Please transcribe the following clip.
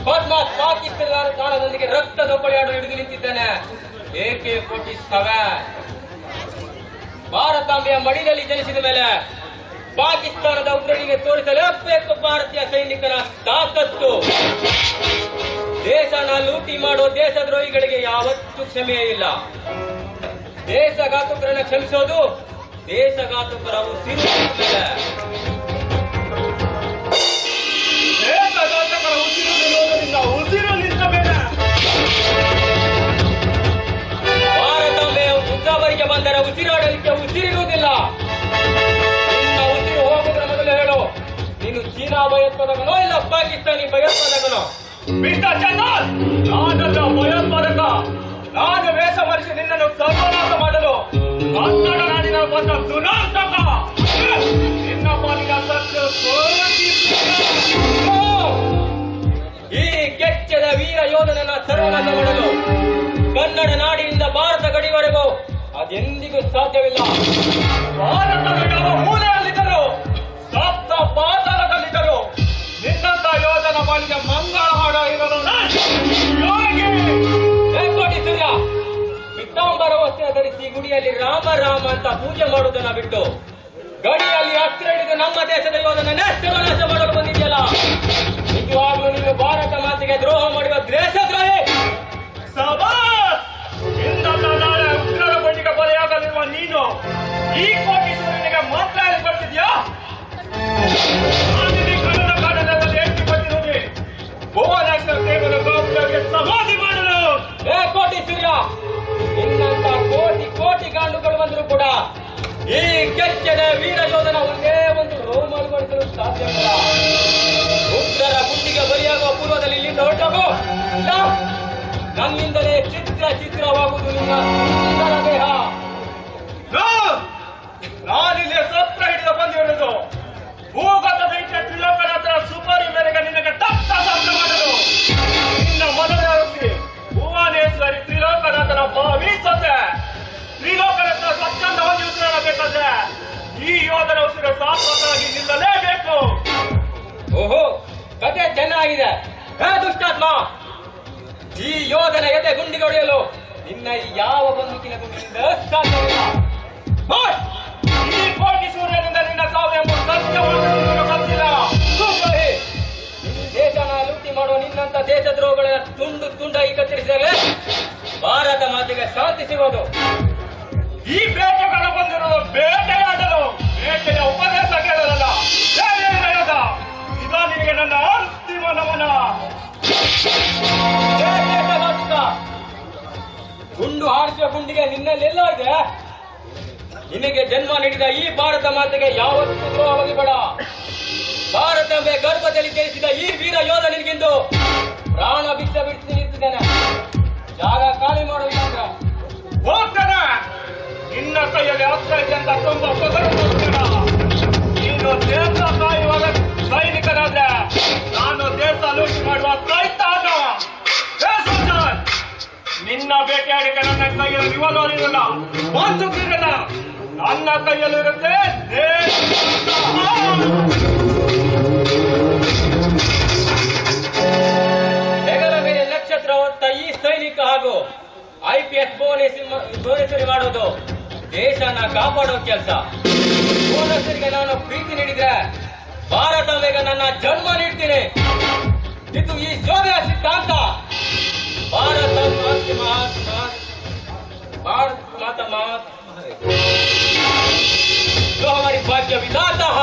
ಪದ್ಮಾತ್ ಪಾಕಿಸ್ತಾನ ತಾಣದೊಂದಿಗೆ ರಕ್ತದ ಹೊಳೆಯಾಡು ಹಿಡಿದು ನಿಂತಿದ್ದಾನೆ ಏಕೆ ಫೋರ್ಟಿ ಸೆವೆನ್ ಭಾರತಾಂಬೆಯ ಮಡಿಲಲ್ಲಿ ಜನಿಸಿದ ಮೇಲೆ ಪಾಕಿಸ್ತಾನದ ಉಗ್ರರಿಗೆ ತೋರಿಸಲೇಬೇಕು ಭಾರತೀಯ ಸೈನಿಕರ ತಾಕತ್ತು ದೇಶನ ಲೂಟಿ ಮಾಡೋ ದೇಶದ್ರೋಹಿಗಳಿಗೆ ಯಾವತ್ತೂ ಕ್ಷಮೆಯೇ ಇಲ್ಲ ದೇಶಘಾತುಕರನ್ನ ಕ್ಷಮಿಸೋದು ದೇಶಘಾತುಕರ ಉಸಿರು ಮೇಲೆ ದೇಶಘಾತಕರ ಉಸಿರು ನಿಲ್ಲುವುದರಿಂದ ಉಸಿರು ನಿಂತ ಮೇಲೆ ಭಾರತಾಂಬೆಯ ಉತ್ಸವರಿಗೆ ಬಂದರೆ ಉಸಿರಾಡಲಿಕ್ಕೆ ಉಸಿರಿರುವುದಿಲ್ಲ ನಿನ್ನ ಉಸಿರು ಹೋಗುವುದರ ಮೊದಲು ಹೇಳು ನೀನು ಚೀನಾ ಭಯೋತ್ಪಾದಕನೋ ಇಲ್ಲ ಪಾಕಿಸ್ತಾನಿ ಭಯೋತ್ಪಾದಕನೋ ಮಿಸ್ಟರ್ ಚಂದನ್ ನಾನಲ್ಲ ಭಯೋತ್ಪಾದಕ ನಾನು ವೇಷ ಮರೆಸಿ ನಿನ್ನನ್ನು ಸರ್ವನಾಶ ಮಾಡಲು ಕನ್ನಡ ನಾಡಿನ ಬಂದ ದುರಾಂತಕ ನಿನ್ನ ಪಾಲಿನ ಸತ್ಯ ಕೋಟಿ ಓ! ಈ ಕೆಚ್ಚದ ವೀರ ಯೋಧನನ್ನ ಸರ್ವನಾಶ ಮಾಡಲು ಕನ್ನಡ ನಾಡಿನಿಂದ ಭಾರತ ಗಡಿವರೆಗೂ ಅದೆಂದಿಗೂ ಸಾಧ್ಯವಿಲ್ಲ ಭಾರತದ ಯಾವ ಮೂಲೆಯಲ್ಲಿದ್ದರು ಸಪ್ತ ಪಾತಾಳದಲ್ಲಿದ್ದರು ನಿನ್ನಂತ ಯೋಧನ ಪಾಲಿನ ಮಂಗಳ ಹಾಡ ಇರಲು ಯೋಗಿ ಏಕೋಟಿ ಸೂರ್ಯ ಪಿತಾಂಬರ ವಸ್ತ್ರ ಧರಿಸಿ ಗುಡಿಯಲ್ಲಿ ರಾಮ ರಾಮ ಅಂತ ಪೂಜೆ ಮಾಡುವುದನ್ನ ಬಿಟ್ಟು ಗಡಿಯಲ್ಲಿ ಅಸ್ತ್ರ ಹಿಡಿದು ನಮ್ಮ ದೇಶದ ಯೋಧನನ್ನೇ ಸರ್ವನಾಶ ಮಾಡಲು ಬಂದಿದೆಯಲ್ಲ ನಿಜವಾಗ್ಲೂ ನೀನು ಭಾರತ ಮಾತಿಗೆ ದ್ರೋಹ ಮಾಡುವ ದೇಶದ್ರೋಹಿ ಸಬಾಸ್ ಇಂದಲ್ಲ ನಾಳೆ ಉಗ್ರರ ಬಂಡಿಗೆ ಬಲಿಯಾಗಲಿರುವ ನೀನು ಈ ಕೋಟಿ ಸೂರ್ಯನಿಗೆ ಮಾತ್ರ ಬರ್ತಿದ್ಯಾ ನಾನಿಲ್ಲಿ ಕನ್ನಡ ಕಾಡದಲ್ಲಿ ಎಂಟಿ ಬಂದಿರುವುದೇ ಭುವನೇಶ್ವರ ದೇವರ ಗೋಪುರಕ್ಕೆ ಸಮಾಧಿ ಮಾಡಲು ಏ ಕೋಟಿ ಸೂರ್ಯ ನಿನ್ನಂತ ಕೋಟಿ ಕೋಟಿ ಗಾಂಡುಗಳು ಬಂದರೂ ಕೂಡ ಈ ಕೆಚ್ಚದ ವೀರ ಯೋಧನ ಒಂದೇ ಒಂದು ರೋಮಲ್ಗೊಳಿಸಲು ಸಾಧ್ಯವಿಲ್ಲ ಉಗ್ರರ ಗುಂಡಿಗೆ ಬಲಿಯಾಗುವ ಪೂರ್ವದಲ್ಲಿ ಇಲ್ಲಿಂದ ಹೊರಟೋಗು ಇಲ್ಲ ನನ್ನಿಂದಲೇ ಚಿತ್ರ ಚಿತ್ರವಾಗುವುದು ನಿನ್ನ ಸುಂದರ ದೇಹ ನೋ! ನಾನಿಲ್ಲಿ ಸತ್ರ ಹಿಡಿದು ಬಂದಿರುವುದು ಭೂಗತ ದೈತ್ಯ ತ್ರಿಲೋಕನ ಹತ್ರ ಸುಪಾರಿ ಮೇರೆಗೆ ನಿನಗೆ ತಪ್ಪ ಶಾಸ್ತ್ರ ಮಾಡಲು ನಿನ್ನ ಮೊದಲನೇ ಆರೋಪಿ ಭುವನೇಶ್ವರಿ ತ್ರಿಲೋಕನಾಥನ ಭಾವಿಸತೆ ತ್ರಿಲೋಕನಾಥ ಸ್ವಚ್ಛಂದವಾಗಿ ಉಸಿರಾಡಬೇಕಾದ್ರೆ ಈ ಯೋಧನ ಉಸಿರು ಶಾಶ್ವತವಾಗಿ ನಿಲ್ಲಲೇಬೇಕು ಓಹೋ ಕತೆ ಚೆನ್ನಾಗಿದೆ ಹೇ ದುಷ್ಟಾತ್ಮ ಈ ಯೋಧನ ಎದೆ ಗುಂಡಿಗೆ ಹೊಡೆಯಲು ನಿನ್ನ ಯಾವ ಬಂದೂಕಿನ ಗುಂಡಿನಿಂದ ಸಾಧ್ಯವಿಲ್ಲ ಹೋಯ್! ಈ ಕೋಟಿ ಸೂರ್ಯನಿಂದ ನಿನ್ನ ಸಾವು ಎಂಬ ಸತ್ಯವನ್ನು ನಿನಗೆ ಗೊತ್ತಿಲ್ಲ ಸುದ್ರೋಹಿ! ಈ ದೇಶನ ಲೂಟಿ ಮಾಡುವ ನಿನ್ನಂತ ದೇಶದ್ರೋಹಗಳ ತುಂಡು ತುಂಡಾಗಿ ಕತ್ತರಿಸಿದಾಗಲೇ ಭಾರತ ಮಾತಿಗೆ ಶಾಂತಿ ಸಿಗೋದು ಈ ಬೇಟೆಗಳು ಬಂದಿರುವುದು ಬೇಟೆಯಾಡಲು ಬೇಟೆಯ ಉಪದೇಶ ಕೇಳಲ್ಲ ಬೇರೆ ನಡೆಯದ ಇದ ನಿನಗೆ ನನ್ನ ಅಂತಿಮ ನಮನ ಏ ದೇಶಭಕ್ತ! ಗುಂಡು ಹಾರಿಸುವ ಗುಂಡಿಗೆ ನಿನ್ನಲ್ಲೆಲ್ಲ ಇದೆ ನಿನಗೆ ಜನ್ಮ ನೀಡಿದ ಈ ಭಾರತ ಮಾತೆಗೆ ಯಾವತ್ತೂ ದ್ರೋಹವಾಗಿ ಬೇಡ ಭಾರತವೇ ಗರ್ಭದಲ್ಲಿ ಜನಿಸಿದ ಈ ವೀರ ಯೋಧ ನಿನಗಿಂದು ಪ್ರಾಣ ಭಿಕ್ಷ ಬಿಡಿಸಿ ನಿಂತಿದ್ದಾನೆ ಜಾಗ ಖಾಲಿ ಮಾಡೋದಿಲ್ಲ ಅಂದ್ರೆ ಹೋಗ್ತಾನೆ ನಿನ್ನ ಕೈಯಲ್ಲಿ ಅಸ್ತ್ರ ಇದೆ ಅಂತ ತುಂಬ ಪೊಗರು ಹೋಗ್ತಾನ ನೀನು ದೇಶ ಕಾಯುವಾಗ ಸೈನಿಕನಾದ್ರೆ ನಾನು ದೇಶ ಲೂಟಿ ಮಾಡುವ ಸೈತಾನ ಏ ಸೋಲ್ಜರ್, ನಿನ್ನ ಬೇಟೆಯಾಡಿಕೆ ನನ್ನ ಕೈಯಲ್ಲಿ ರಿವಾಲ್ವರ್ ಇರಲ್ಲ ಬಂದೂಕ್ ಇರಲ್ಲ ನನ್ನ ಕೈಯಲ್ಲಿರುತ್ತೆ ದೇಶ ಹೆಗಲ ಮೇಲೆ ನಕ್ಷತ್ರ ಹೊತ್ತ ಈ ಸೈನಿಕ ಹಾಗೂ ಐ ಪಿ ಎಸ್ ಭುವನೇಶ್ವರಿ ಮಾಡೋದು ದೇಶನ ಕಾಪಾಡೋ ಕೆಲಸ ಭುವನೇಶ್ವರಿಗೆ ನಾನು ಪ್ರೀತಿ ನೀಡಿದ್ರೆ ಭಾರತ ಬೇಗ ನನ್ನ ಜನ್ಮ ನೀಡ್ತೀನಿ ಇದು ಈ ಶೋಭೆಯ ಸಿದ್ಧಾಂತ ಭಾರತ ಮಾತೆ ಮಹಾತ್ಮ ಭಾರತ ಮಾತಾ ಮಹಾತ್ಮ जो हमारी भाग्य विधाता है